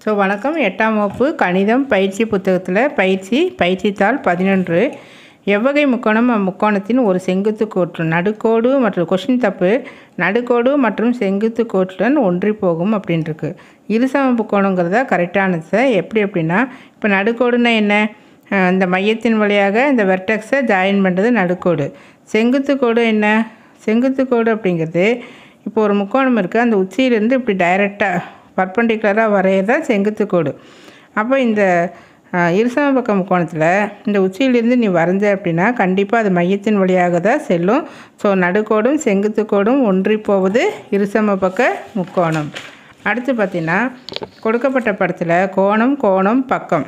so வணக்கம் எட்டாம் வகுப்பு கணிதம் பயிற்சி புத்தகத்தில் பயிற்சி பயிற்சித்தாள் பதினொன்று எவ்வகை முக்கோணம் அம்முக்கோணத்தின் ஒரு செங்குத்து கோற்று நடுக்கோடு மற்றும் கொஷின் தப்பு நடுக்கோடு மற்றும் செங்குத்து கோட்டுடன் ஒன்றி போகும் அப்படின்ட்டுருக்கு இருசம முக்கோணங்கிறதா கரெக்டானது எப்படி அப்படின்னா இப்போ நடுக்கோடுன்னா என்ன அஹ் இந்த மையத்தின் வழியாக இந்த வெர்டெக்ஸை ஜாயின் பண்ணுறது நடுக்கோடு செங்குத்து கோடு என்ன செங்குத்து கோடு அப்படிங்கிறது இப்போ ஒரு முக்கோணம் இருக்குது அந்த உச்சியிலேருந்து இப்படி டைரெக்டாக பர்பண்டிகுலராக வரையதான் செங்குத்து கோடு அப்போ இந்த அஹ், இருசம பக்க முக்கோணத்தில் இந்த உச்சியிலிருந்து நீ வரைஞ்ச அப்படின்னா கண்டிப்பாக அது மையத்தின் வழியாக தான் செல்லும் ஸோ நடுக்கோடும் செங்குத்து கோடும் ஒன்றி போவது இருசம பக்க முக்கோணம் அடுத்து பார்த்திங்கன்னா கொடுக்கப்பட்ட படத்தில் கோணம் கோணம் பக்கம்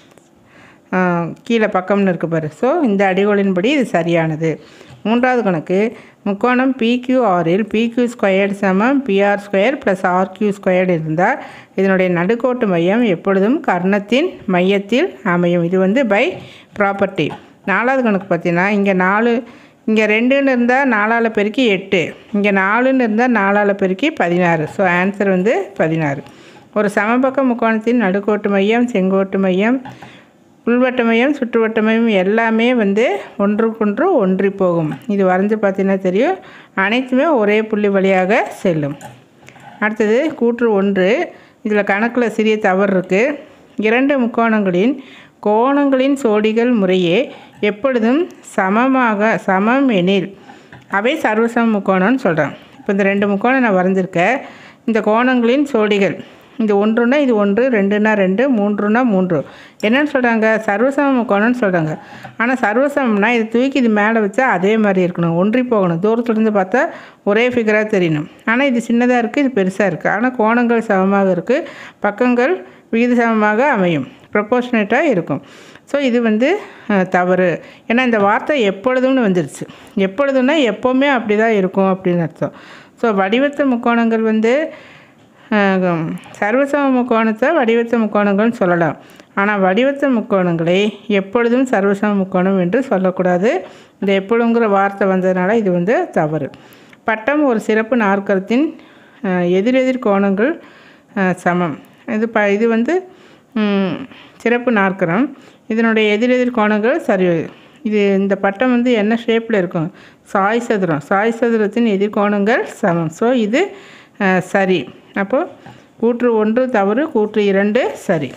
ஆஹ் கீழே பக்கம்னு இருக்கு பாரு ஸோ இந்த அடிகோலின்படி இது சரியானது மூன்றாவது கணக்கு முக்கோணம் பிக்யூஆரில் பிக்யூ ஸ்கொயர்டு சமம் PR square plus RQ squared இருந்தால் இதனுடைய நடுக்கோட்டு மையம் எப்பொழுதும் கர்ணத்தின் மையத்தில் அமையும் இது வந்து பை ப்ராப்பர்ட்டி நாலாவது கணக்கு பார்த்தீங்கன்னா இங்கே நாலு இங்கே ரெண்டுன்னு இருந்தால் நாலால் பெருக்கி எட்டு இங்கே நாலுன்னு இருந்தால் நாலால் பெருக்கி பதினாறு ஸோ ஆன்சர் வந்து பதினாறு ஒரு சமபக்க முக்கோணத்தின் நடுக்கோட்டு மையம் செங்கோட்டு மையம் உள்வட்ட மையம் சுற்றுவட்ட மையம் எல்லாமே வந்து ஒன்றுக்கொன்று ஒன்றி போகும் இது வரைஞ்சு பார்த்தீங்கன்னா தெரியும் அனைத்துமே ஒரே புள்ளி வழியாக செல்லும் அடுத்தது கூற்று ஒன்று இதில் கணக்கில் சிறிய தவறு இருக்குது இரண்டு முக்கோணங்களின் கோணங்களின் சோடிகள் முறையே எப்பொழுதும் சமமாக சமம் எனில் அவை சர்வசம முக்கோணம்னு சொல்கிறேன் இப்போ இந்த ரெண்டு முக்கோணம் நான் வரைஞ்சிருக்கேன் இந்த கோணங்களின் சோடிகள் இது ஒன்றுனா இது ஒன்று ரெண்டுனா ரெண்டு மூன்றுனா மூன்று என்னன்னு சொல்கிறாங்க சர்வசம முக்கோணம்னு சொல்கிறாங்க ஆனால் சர்வசமம்னா இது தூக்கி இது மேலே வச்சா அதே மாதிரி இருக்கணும் ஒன்றி போகணும் தூரத்துலேருந்து பார்த்தா ஒரே ஃபிகராக தெரியணும் ஆனால் இது சின்னதாக இருக்குது இது பெருசாக இருக்குது ஆனால் கோணங்கள் சமமாக இருக்குது பக்கங்கள் விகித சமமாக அமையும் ப்ரொப்போர்ஷனேட்டாக இருக்கும் ஸோ இது வந்து அஹ், தவறு ஏன்னா இந்த வார்த்தை எப்பொழுதும்னு வந்துருச்சு எப்பொழுதும்னா எப்போவுமே அப்படி தான் இருக்கும் அப்படின்னு அர்த்தம் ஸோ வடிவத்த முக்கோணங்கள் வந்து அஹ், சர்வசம முக்கோணத்தை வடிவத்த முக்கோணங்கள்னு சொல்லலாம் ஆனால் வடிவத்த முக்கோணங்களை எப்பொழுதும் சர்வசம முக்கோணம் என்று சொல்லக்கூடாது இந்த எப்பொழுங்கிற வார்த்தை வந்ததுனால இது வந்து தவறு பட்டம் ஒரு சிறப்பு நாற்கரத்தின் அஹ், எதிரெதிர் கோணங்கள் அஹ், சமம் இது ப இது வந்து ம், சிறப்பு நாற்கரம் இதனுடைய எதிரெதிர் கோணங்கள் சரி இது இந்த பட்டம் வந்து என்ன ஷேப்பில் இருக்கும் சாய் சதுரம் சாய் சதுரத்தின் எதிர்கோணங்கள் சமம் ஸோ இது அஹ், சரி அப்போது கூற்று ஒன்று தவறு கூற்று இரண்டு சரி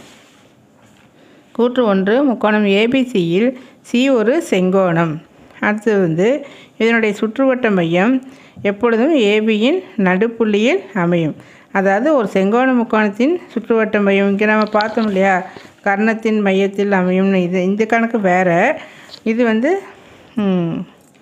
கூற்று ஒன்று முக்கோணம் ஏபிசியில் சி ஒரு செங்கோணம் அடுத்தது வந்து இதனுடைய சுற்றுவட்ட மையம் எப்பொழுதும் ஏபியின் நடுப்புள்ளியில் அமையும் அதாவது ஒரு செங்கோண முக்கோணத்தின் சுற்றுவட்ட மையம் இங்கே நம்ம பார்த்தோம் இல்லையா கர்ணத்தின் மையத்தில் அமையும்னு இது இந்த கணக்கு வேறு இது வந்து ம்,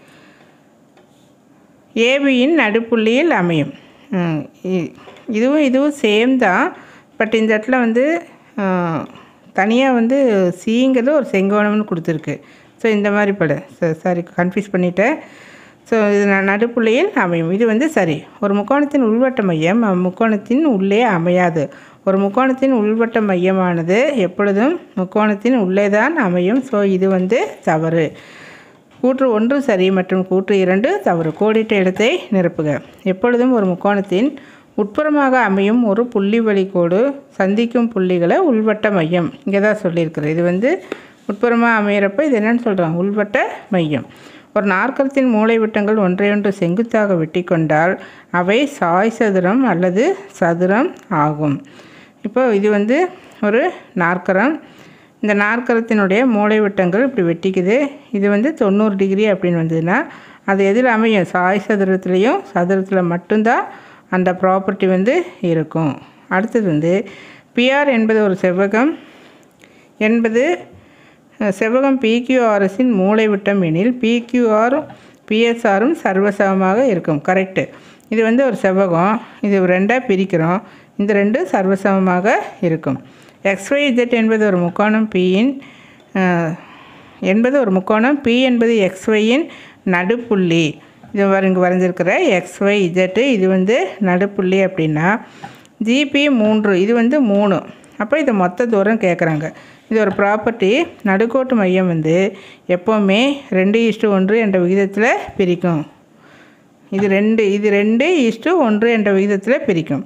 ஏபியின் நடுப்புள்ளியில் அமையும் ம், இ- இதுவும் இதுவும் சேம் தான் பட் இந்த இடத்துல வந்து தனியாக வந்து சிங்கிறது ஒரு செங்கோணம்னு கொடுத்துருக்கு ஸோ இந்த மாதிரி பட சாரி கன்ஃபியூஸ் பண்ணிட்டேன் ஸோ இது ந- நடுப்புள்ளியில் அமையும் இது வந்து சரி ஒரு முக்கோணத்தின் உள்வட்ட மையம் முக்கோணத்தின் உள்ளே அமையாது ஒரு முக்கோணத்தின் உள்வட்ட மையமானது எப்பொழுதும் முக்கோணத்தின் உள்ளே தான் அமையும் ஸோ இது வந்து தவறு கூற்று ஒன்று சரி மற்றும் கூற்று இரண்டு தவறு கோடிட்ட இடத்தை நிரப்புக எப்பொழுதும் ஒரு முக்கோணத்தின் உட்புறமாக அமையும் ஒரு புள்ளி வழிக்கோடு சந்திக்கும் புள்ளிகளை உள்வட்ட மையம் இங்கே தான் சொல்லியிருக்கிறேன் இது வந்து உட்புறமாக அமையிறப்ப இது என்னன்னு சொல்கிறோம் உள்வட்ட மையம் ஒரு நாற்கரத்தின் மூலை விட்டங்கள் ஒன்றையொன்று செங்குத்தாக வெட்டி கொண்டால் அவை சாய் சதுரம் அல்லது சதுரம் ஆகும் இப்போ இது வந்து ஒரு நாற்கரம் இந்த நாற்கரத்தினுடைய மூலை விட்டங்கள் இப்படி வெட்டிக்குது இது வந்து தொண்ணூறு டிகிரி அப்படின்னு வந்ததுன்னா அது எதில் அமையும் சாய் சதுரத்துலேயும் சதுரத்தில் மட்டும்தான் அந்த ப்ராப்பர்ட்டி வந்து இருக்கும் அடுத்தது வந்து பிஆர் என்பது ஒரு செவ்வகம் என்பது அஹ், செவ்வகம் பிக்யூஆர்எஸின் மூலை விட்டம் எனில் பிக்யூஆரும் பிஎஸ்ஆரும் சர்வசமமாக இருக்கும் கரெக்டு இது வந்து ஒரு செவ்வகம் இது ரெண்டாக பிரிக்கிறோம் இந்த ரெண்டு சர்வசமமாக இருக்கும் XYZ என்பது ஒரு முக்கோணம் பியின் என்பது ஒரு முக்கோணம் பி என்பது எக்ஸ்ஒயின் நடுப்புள்ளி இது வர இங்கே வரைஞ்சிருக்கிற எக்ஸ்ஒய் இஜெட்டு இது வந்து நடுப்புள்ளி அப்படின்னா ஜிபி மூன்று இது வந்து மூணு அப்போ இது மொத்த தூரம் கேட்குறாங்க இது ஒரு ப்ராப்பர்ட்டி நடுக்கோட்டு மையம் வந்து எப்போவுமே ரெண்டு இஷ்டு ஒன்று என்ற விகிதத்தில் பிரிக்கும் இது ரெண்டு இது ரெண்டு இஷ்டு ஒன்று என்ற விகிதத்தில் பிரிக்கும்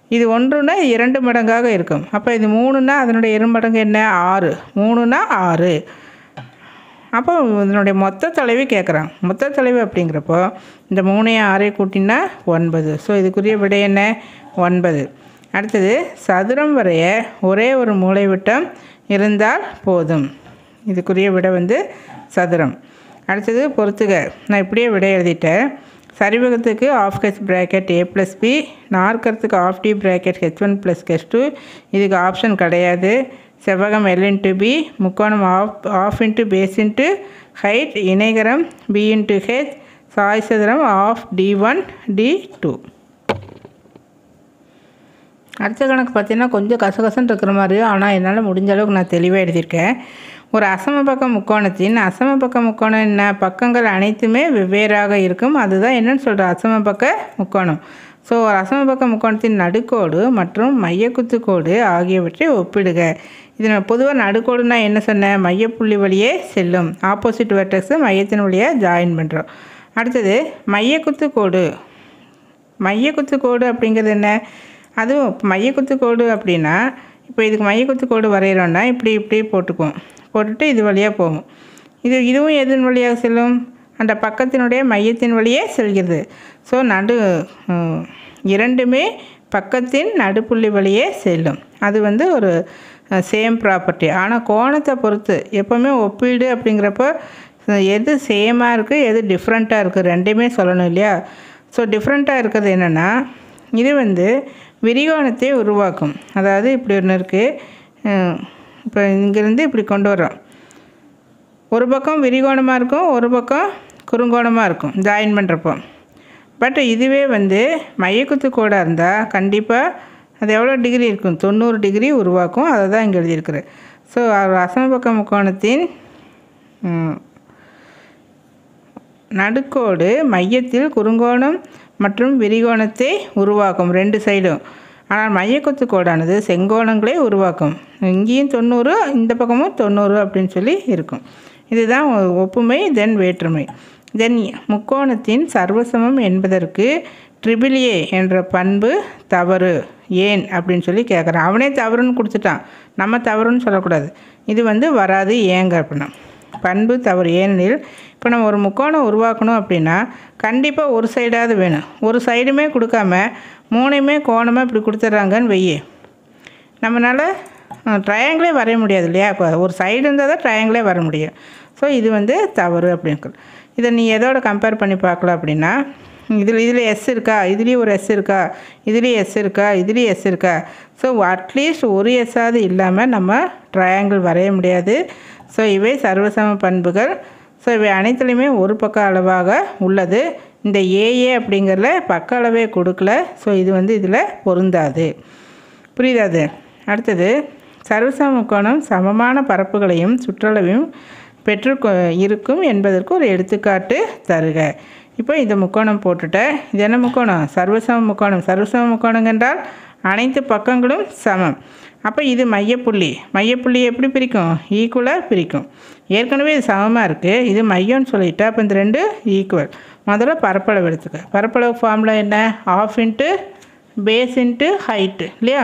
இது ஒன்றுனா இரண்டு மடங்காக இருக்கும் அப்போ இது மூணுனா அதனுடைய இரு மடங்கு என்ன ஆறு மூணுனா ஆறு அப்போ இதனுடைய மொத்த தொலைவு கேட்குறான் மொத்த தொலைவு அப்படிங்கிறப்போ இந்த மூணையும் ஆறையும் கூட்டினா ஒன்பது ஸோ இதுக்குரிய விடை என்ன ஒன்பது அடுத்தது சதுரம் வரைய ஒரே ஒரு மூலைவிட்டம் இருந்தால் போதும் இதுக்குரிய விடை வந்து சதுரம் அடுத்தது பொறுத்துக நான் இப்படியே விடை எழுதிட்டேன் சரிவகத்துக்கு half H bracket A plus B நாற்கரத்துக்கு half D bracket H one plus H two இதுக்கு ஆப்ஷன் கிடையாது செவ்வகம் எல் இன்ட்டு பி முக்கோணம் half half into base into height இணைகரம் பி இன்ட்டு ஹெச் சாய் சதுரம் half D one D two அடுத்த கணக்கு பார்த்தீங்கன்னா கொஞ்சம் கசகசன்னு இருக்கிற மாதிரி ஆனால் என்னால் முடிஞ்ச அளவுக்கு நான் தெளிவாக எழுதியிருக்கேன் ஒரு அசம பக்க முக்கோணத்தின் அசம பக்க முக்கோணம் என்ன பக்கங்கள் அனைத்துமே வெவ்வேறாக இருக்கும் அதுதான் என்னன்னு சொல்கிற அசம பக்க முக்கோணம் ஸோ ஒரு அசம பக்க முக்கோணத்தின் நடுக்கோடு மற்றும் மையக்குத்து கோடு ஆகியவற்றை ஒப்பிடுக இது நான் பொதுவாக நடுக்கோடுனா என்ன சொன்னேன் மையப்புள்ளி வழியே செல்லும் ஆப்போசிட் வெர்டெக்ஸை மையத்தின் வழியாக ஜாயின் பண்ணுறோம் அடுத்தது மையக்குத்து கோடு மையக்குத்து கோடு அப்படிங்கிறது என்ன அதுவும் மையக்குத்து கோடு அப்படின்னா இப்போ இதுக்கு மையக்குத்து கோடு வரைகிறோன்னா இப்படி இப்படி போட்டுக்குவோம் போட்டுட்டு இது வழியாக போகும் இது இதுவும் எதன் வழியாக செல்லும் அந்த பக்கத்தினுடைய மையத்தின் வழியே செல்கிறது ஸோ நடு ம், இரண்டுமே பக்கத்தின் நடுப்புள்ளி வழியே செல்லும் அது வந்து ஒரு சேம் ப்ராப்பர்ட்டி ஆனால் கோணத்தை பொறுத்து எப்போவுமே ஒப்பீடு அப்படிங்கிறப்போ எது சேமாக இருக்குது எது டிஃப்ரெண்ட்டாக இருக்குது ரெண்டுமே சொல்லணும் இல்லையா ஸோ டிஃப்ரெண்ட்டாக இருக்கிறது என்னென்னா இது வந்து விரிகோணத்தை உருவாக்கும் அதாவது இப்படி ஒன்று இருக்குது இப்போ இங்கேருந்து இப்படி கொண்டு வரோம் ஒரு பக்கம் விரிகோணமாக இருக்கும் ஒரு பக்கம் குறுங்கோணமாக இருக்கும் ஜாயின் பண்ணுறப்போ பட் இதுவே வந்து மையக்குத்து கோடாக இருந்தால் கண்டிப்பாக அது எவ்வளோ டிகிரி இருக்கும் தொண்ணூறு டிகிரி உருவாக்கும் அதை தான் இங்கே எழுதியிருக்கிறேன் ஸோ அசமபக்க முக்கோணத்தின் ம், நடுக்கோடு மையத்தில் குறுங்கோணம் மற்றும் விரிகோணத்தை உருவாக்கும் ரெண்டு சைடும் ஆனால் மையக்குத்து கோடானது செங்கோணங்களை உருவாக்கும் இங்கேயும் தொண்ணூறு இந்த பக்கமும் தொண்ணூறு அப்படின்னு சொல்லி இருக்கும் இதுதான் ஒ- ஒப்புமை தென் வேற்றுமை தென் முக்கோணத்தின் சர்வசமம் என்பதற்கு ட்ரிபிள் ஏ என்ற பண்பு தவறு ஏன் அப்படின்னு சொல்லி கேட்குறான் அவனே தவறுன்னு கொடுத்துட்டான் நம்ம தவறுன்னு சொல்லக்கூடாது இது வந்து வராது ஏங்க அப்படின்னா பண்பு தவறு ஏனெனில் இப்போ நம்ம ஒரு முக்கோணம் உருவாக்கணும் அப்படின்னா கண்டிப்பாக ஒரு சைடாவது வேணும் ஒரு சைடுமே கொடுக்காம மூணையுமே கோணமாக இப்படி கொடுத்துட்றாங்கன்னு வெய்யே நம்மளால் ட்ரையாங்கிளே வரைய முடியாது இல்லையா இப்போ ஒரு சைடு இருந்தால் தான் ட்ரையாங்கிளே வர முடியும் ஸோ இது வந்து தவறு அப்படின்னு இதை நீ எதோட கம்பேர் பண்ணி பார்க்கலாம் அப்படின்னா இதில் இதில் எஸ் இருக்கா இதுலேயும் ஒரு எஸ் இருக்கா இதுலேயும் எஸ் இருக்கா இதுலேயும் எஸ் இருக்கா ஸோ அட்லீஸ்ட் ஒரு எஸ்ஸாவது இல்லாமல் நம்ம ட்ரையாங்கிள் வரைய முடியாது ஸோ இவை சர்வசம பண்புகள் ஸோ இவை அனைத்துலேயுமே ஒரு பக்க அளவாக உள்ளது இந்த ஏஏ அப்படிங்கிறதுல பக்க அளவே கொடுக்கல ஸோ இது வந்து இதில் பொருந்தாது புரியுதா அது அடுத்தது சர்வசம முக்கோணம் சமமான பரப்புகளையும் சுற்றளவையும் பெற்று கொ- இருக்கும் என்பதற்கு ஒரு எடுத்துக்காட்டு தருக இப்போ இந்த முக்கோணம் போட்டுட்டேன் இது என்ன முக்கோணம் சர்வசம முக்கோணம் சர்வசம முக்கோணம் என்றால் அனைத்து பக்கங்களும் சமம் அப்போ இது மையப்புள்ளி மையப்புள்ளி எப்படி பிரிக்கும் ஈக்குவலாக பிரிக்கும் ஏற்கனவே இது சமமாக இருக்குது இது மையம்னு சொல்லிட்டா அப்போ இந்த ரெண்டு ஈக்குவல் முதல்ல பரப்பளவு எடுத்துக்க பரப்பளவு ஃபார்முலா என்ன half into base into height இல்லையா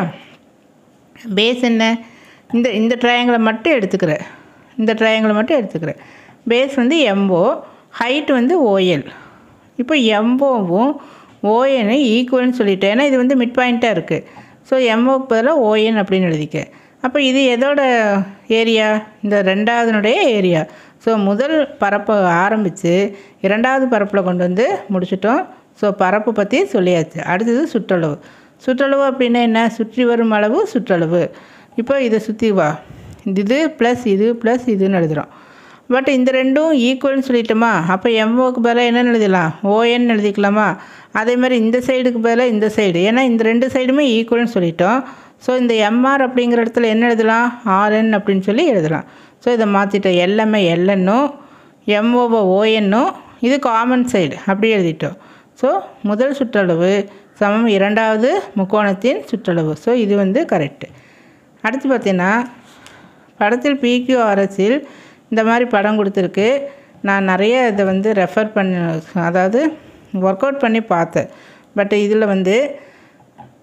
பேஸ் என்ன இந்த இந்த ட்ரையாங்கிளை மட்டும் எடுத்துக்கிறேன் இந்த ட்ரையாங்கிளை மட்டும் எடுத்துக்கிறேன் பேஸ் வந்து எம்ஓ ஹைட் வந்து ஓஎல் இப்போ எம்ஓவும் ஓஎன்னு ஈக்குவல்னு சொல்லிட்டேன் ஏன்னா இது வந்து மிட் பாயிண்ட்டாக இருக்குது ஸோ எம்ஓக்கு பதிலாக ஓஎன் அப்படின்னு எழுதிக்க அப்போ இது எதோட ஏரியா இந்த ரெண்டாவதுனுடைய ஏரியா ஸோ முதல் பரப்பை ஆரம்பித்து இரண்டாவது பரப்பில் கொண்டு வந்து முடிச்சிட்டோம் ஸோ பரப்பு பற்றி சொல்லியாச்சு அடுத்தது சுற்றளவு சுற்றளவு அப்படின்னா என்ன சுற்றி வரும் அளவு சுற்றளவு இப்போ இதை சுற்றி வா இது ப்ளஸ் இது ப்ளஸ் இதுன்னு எழுதுகிறோம் பட் இந்த ரெண்டும் ஈக்குவல்னு சொல்லிட்டோமா அப்போ எம்ஓக்கு பதிலாக என்னன்னு எழுதிடலாம் ஓஎன் எழுதிக்கலாமா அதே மாதிரி இந்த சைடுக்கு பதிலாக இந்த சைடு ஏன்னா இந்த ரெண்டு சைடுமே ஈக்குவல்னு சொல்லிட்டோம் ஸோ இந்த எம்ஆர் அப்படிங்கிற இடத்துல என்ன எழுதலாம் ஆர்என் அப்படின்னு சொல்லி எழுதலாம் ஸோ இதை மாற்றிட்டோம் எல்எம்ஐ எல்என்னும் எம்ஓவை ஓஎன்னும் இது காமன் சைடு அப்படி எழுதிட்டோம் ஸோ முதல் சுற்றளவு சமம் இரண்டாவது முக்கோணத்தின் சுற்றளவு ஸோ இது வந்து கரெக்டு அடுத்து பார்த்தீங்கன்னா படத்தில் பிக்யூஆர்எஸில் இந்த மாதிரி படம் கொடுத்துருக்கு நான் நிறைய இதை வந்து ரெஃபர் பண்ண அதாவது ஒர்க் அவுட் பண்ணி பார்த்தேன் பட் இதில் வந்து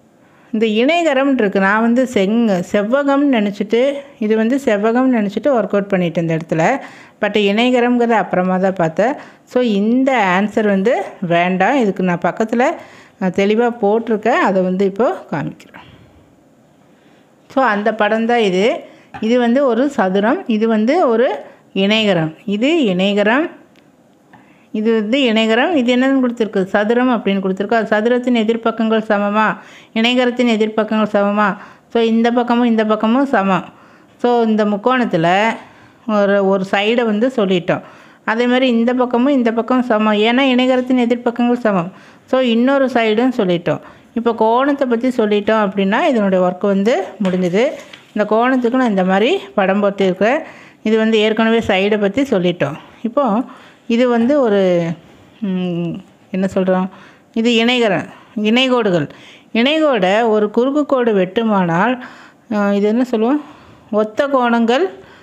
இந்த இணைகரம் இருக்குது நான் வந்து செங் செவ்வகம்னு நினச்சிட்டு இது வந்து செவ்வகம்னு நினச்சிட்டு ஒர்க் அவுட் பண்ணிட்டேன் இந்த இடத்துல பட் இணைகரம்ங்கிறத அப்புறமா தான் பார்த்தேன் ஸோ இந்த ஆன்சர் வந்து வேண்டாம் இதுக்கு நான் பக்கத்தில் தெளிவாக போட்டிருக்கேன் அதை வந்து இப்போது காமிக்கிறேன் ஸோ அந்த படம் தான் இது இது வந்து ஒரு சதுரம் இது வந்து ஒரு இணைகரம் இது இணைகரம் இது வந்து இணைகரம் இது என்னன்னு கொடுத்துருக்கு சதுரம் அப்படின்னு கொடுத்துருக்கு அது சதுரத்தின் எதிர்ப்பக்கங்கள் சமமா இணைகரத்தின் எதிர்ப்பக்கங்கள் சமமா ஸோ இந்த பக்கமும் இந்த பக்கமும் சமம் ஸோ இந்த முக்கோணத்தில் ஒரு ஒரு சைடை வந்து சொல்லிட்டோம் அதே மாதிரி இந்த பக்கமும் இந்த பக்கம் சமம் ஏன்னா இணைகரத்தின் எதிர்ப்பக்கங்கள் சமம் ஸோ இன்னொரு சைடும் சொல்லிட்டோம் இப்போ கோணத்தை பற்றி சொல்லிட்டோம் அப்படின்னா இதனுடைய ஒர்க் வந்து முடிஞ்சுது இந்த கோணத்துக்கு நான் இந்த மாதிரி படம் போட்டிருக்கிறேன் இது வந்து ஏற்கனவே சைடை பற்றி சொல்லிட்டோம் இப்போது இது வந்து ஒரு ம், என்ன சொல்கிறோம் இது இணைகரம் இணைகோடுகள் இணைகோடை ஒரு குறுக்கு கோடு வெட்டுமானால் அஹ், இது என்ன சொல்லுவோம் ஒத்த கோணங்கள்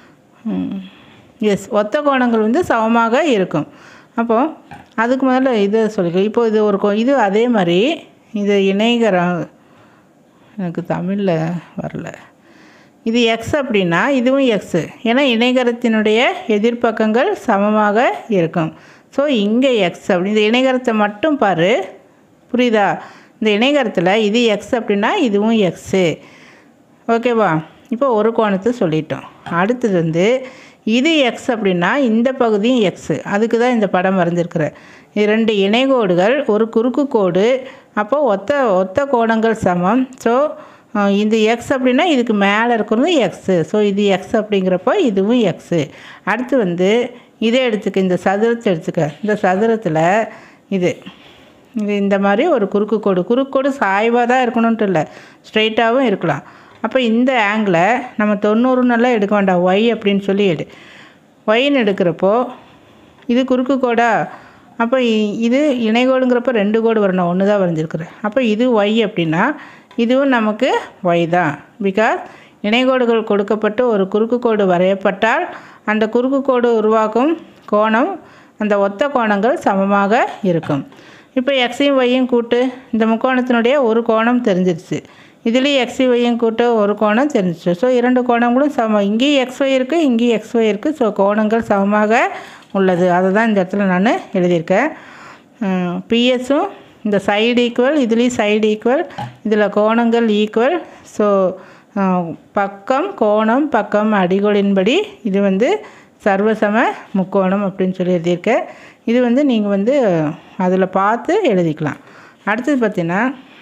எஸ் ஒத்த கோணங்கள் வந்து சமமாக இருக்கும் அப்போது அதுக்கு முதல்ல இதை சொல்லிக்க இப்போ இது ஒரு கோ- இது அதே மாதிரி இது இணைகரம் எனக்கு தமிழில் வரல இது எக்ஸ் அப்படின்னா இதுவும் எக்ஸு ஏன்னா இணைகரத்தினுடைய எதிர்ப்பக்கங்கள் சமமாக இருக்கும் ஸோ இங்கே எக்ஸ் அப்படி இந்த இணைகரத்தை மட்டும் பாரு புரியுதா இந்த இணைகரத்தில் இது எக்ஸ் அப்படின்னா இதுவும் எக்ஸு ஓகேவா இப்போ ஒரு கோணத்தை சொல்லிட்டோம் அடுத்தது வந்து இது எக்ஸ் அப்படின்னா இந்த பகுதியும் எக்ஸு அதுக்கு தான் இந்த படம் வரைஞ்சிருக்கிறேன் இரண்டு இணைகோடுகள் ஒரு குறுக்கு கோடு அப்போ ஒத்த ஒத்த கோணங்கள் சமம் ஸோ இது எக்ஸ் அப்படின்னா இதுக்கு மேலே இருக்கிறது எக்ஸு ஸோ இது எக்ஸ் அப்படிங்கிறப்போ இதுவும் எக்ஸு அடுத்து வந்து இதை எடுத்துக்க இந்த சதுரத்தை எடுத்துக்க இந்த சதுரத்தில் இது இது இந்த மாதிரி ஒரு குறுக்கு கோடு குறுக்கு கோடு சாய்வாக தான் இருக்கணுன்ட்டு இல்லை ஸ்ட்ரைட்டாகவும் இருக்கலாம் அப்போ இந்த ஆங்கிளை நம்ம தொண்ணூறுன்னெல்லாம் எடுக்க வேண்டாம் ஒய் அப்படின்னு சொல்லி எடு ஒய்ன்னு எடுக்கிறப்போ இது குறுக்கு கோடா அப்போ இ- இது இணைகோடுங்கிறப்ப ரெண்டு கோடு வரணும் ஒன்று தான் வரைஞ்சிருக்கிறேன் அப்போ இது ஒய் அப்படின்னா இதுவும் நமக்கு ஒய் தான் பிகாஸ் இணைகோடுகள் கொடுக்கப்பட்டு ஒரு குறுக்கு கோடு வரையப்பட்டால் அந்த குறுக்கு கோடு உருவாக்கும் கோணம் அந்த ஒத்த கோணங்கள் சமமாக இருக்கும் இப்போ எக்ஸையும் ஒய்யும் கூட்டு இந்த முக்கோணத்தினுடைய ஒரு கோணம் தெரிஞ்சிருச்சு இதுலேயும் எக்ஸி ஒய்யும் கூட்டு ஒரு கோணம் தெரிஞ்சிச்சு ஸோ இரண்டு கோணங்களும் சமம் இங்கேயும் எக்ஸ் ஒய் இருக்குது இங்கேயும் எக்ஸ் ஒய் இருக்குது ஸோ கோணங்கள் சமமாக உள்ளது அதை தான் இந்த இடத்துல நான் எழுதியிருக்கேன் பிஎஸும் இந்த சைடு ஈக்குவல் இதுலேயும் சைடு ஈக்குவல் இதில் கோணங்கள் ஈக்குவல் ஸோ பக்கம் கோணம் பக்கம் அடிகோலின்படி இது வந்து சர்வசம முக்கோணம் அப்படின்னு சொல்லி எழுதியிருக்கேன் இது வந்து நீங்கள் வந்து அதில் பார்த்து எழுதிக்கலாம் அடுத்தது பார்த்தீங்கன்னா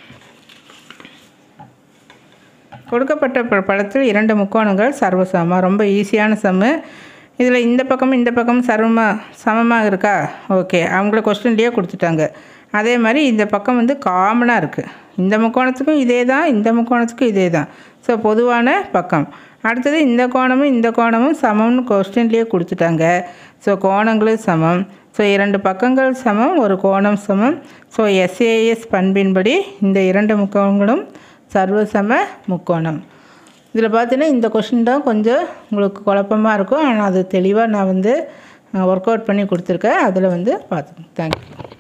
கொடுக்கப்பட்ட ப- படத்தில் இரண்டு முக்கோணங்கள் சர்வசமம் ரொம்ப ஈஸியான சம்மு இதில் இந்த பக்கமும் இந்த பக்கமும் சர்வமாக சமமாக இருக்கா ஓகே அவங்கள கொஸ்டின்லேயே கொடுத்துட்டாங்க அதே மாதிரி இந்த பக்கம் வந்து காமனாக இருக்குது இந்த முக்கோணத்துக்கும் இதே தான் இந்த முக்கோணத்துக்கும் இதே தான் ஸோ பொதுவான பக்கம் அடுத்தது இந்த கோணமும் இந்த கோணமும் சமம்னு கொஸ்டின்லேயே கொடுத்துட்டாங்க ஸோ கோணங்களும் சமம் ஸோ இரண்டு பக்கங்கள் சமம் ஒரு கோணம் சமம் ஸோ எஸ்ஏஎஸ் பண்பின்படி இந்த இரண்டு முக்கோணங்களும் சர்வசம முக்கோணம் இதில் பார்த்தீங்கன்னா இந்த கொஷின் தான் கொஞ்சம் உங்களுக்கு குழப்பமாக இருக்கும் ஆனால் அது தெளிவாக நான் வந்து ஒர்க் அவுட் பண்ணி கொடுத்துருக்கேன் அதில் வந்து பார்த்துக்கோங்க தேங்க்யூ